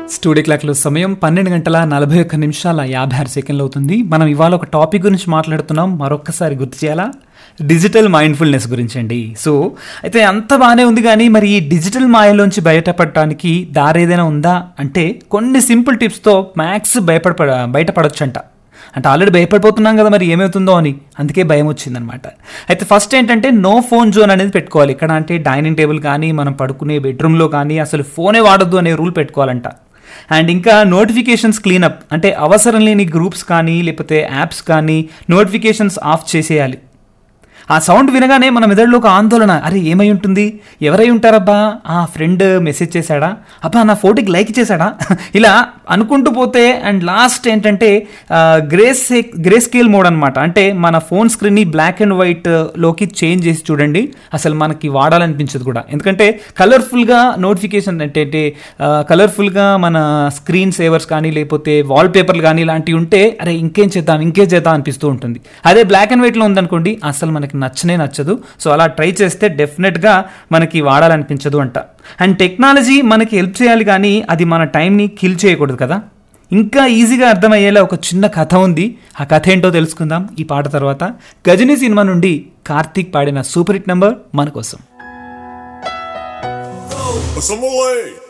Studio క్లాక్లో సమయం పన్నెండు గంటల నలభై ఒక్క నిమిషాల యాభై ఆరు సెకండ్లు అవుతుంది మనం ఇవాళ ఒక టాపిక్ గురించి మాట్లాడుతున్నాం మరొక్కసారి గుర్తు చేయాలా డిజిటల్ మైండ్ఫుల్నెస్ గురించి అండి సో అయితే అంత బాగానే ఉంది కానీ మరి ఈ డిజిటల్ మాయలోంచి బయటపడటానికి దారి ఏదైనా ఉందా అంటే కొన్ని సింపుల్ టిప్స్తో మ్యాక్స్ భయపడ బయటపడొచ్చంట అంటే ఆల్రెడీ భయపడిపోతున్నాం కదా మరి ఏమవుతుందో అని అందుకే భయం వచ్చిందనమాట అయితే ఫస్ట్ ఏంటంటే నో ఫోన్ జోన్ అనేది పెట్టుకోవాలి ఇక్కడ అంటే డైనింగ్ టేబుల్ కానీ మనం పడుకునే బెడ్రూమ్లో కానీ అసలు ఫోనే వాడొద్దు అనే రూల్ పెట్టుకోవాలంట అండ్ ఇంకా నోటిఫికేషన్స్ క్లీనప్ అంటే అవసరం లేని గ్రూప్స్ కానీ లేకపోతే యాప్స్ కానీ నోటిఫికేషన్స్ ఆఫ్ చేసేయాలి ఆ సౌండ్ వినగానే మన మెదడులో ఒక ఆందోళన అరే ఏమై ఉంటుంది ఎవరై ఉంటారబ్బా ఆ ఫ్రెండ్ మెసేజ్ చేశాడా అబ్బా నా ఫోటోకి లైక్ చేశాడా ఇలా అనుకుంటూ పోతే అండ్ లాస్ట్ ఏంటంటే grey say greyscale mode అనమాట అంటే మన ఫోన్ స్క్రీన్ని బ్లాక్ అండ్ వైట్ లోకి చేంజ్ చేసి చూడండి అసలు మనకి వాడాలనిపించదు కూడా ఎందుకంటే కలర్ఫుల్గా నోటిఫికేషన్ అంటే కలర్ఫుల్గా మన స్క్రీన్ సేవర్స్ కానీ లేకపోతే వాల్ పేపర్లు కానీ ఇలాంటివి ఉంటే అరే ఇంకేం చేద్దాం ఇంకేం చేద్దాం అనిపిస్తూ ఉంటుంది అదే బ్లాక్ అండ్ వైట్లో ఉందనుకోండి అసలు మనకి నచ్చనే నచ్చదు సో అలా ట్రై చేస్తే డెఫినెట్గా మనకి వాడాలనిపించదు అంట అండ్ టెక్నాలజీ మనకి హెల్ప్ చేయాలి కానీ అది మన టైంని కిల్ చేయకూడదు కదా ఇంకా ఈజీగా అర్థమయ్యేలా ఒక చిన్న కథ ఉంది ఆ కథ ఏంటో తెలుసుకుందాం ఈ పాట తర్వాత గజనీ సినిమా నుండి కార్తీక్ పాడిన సూపర్ హిట్ నెంబర్ మన కోసం Assembly!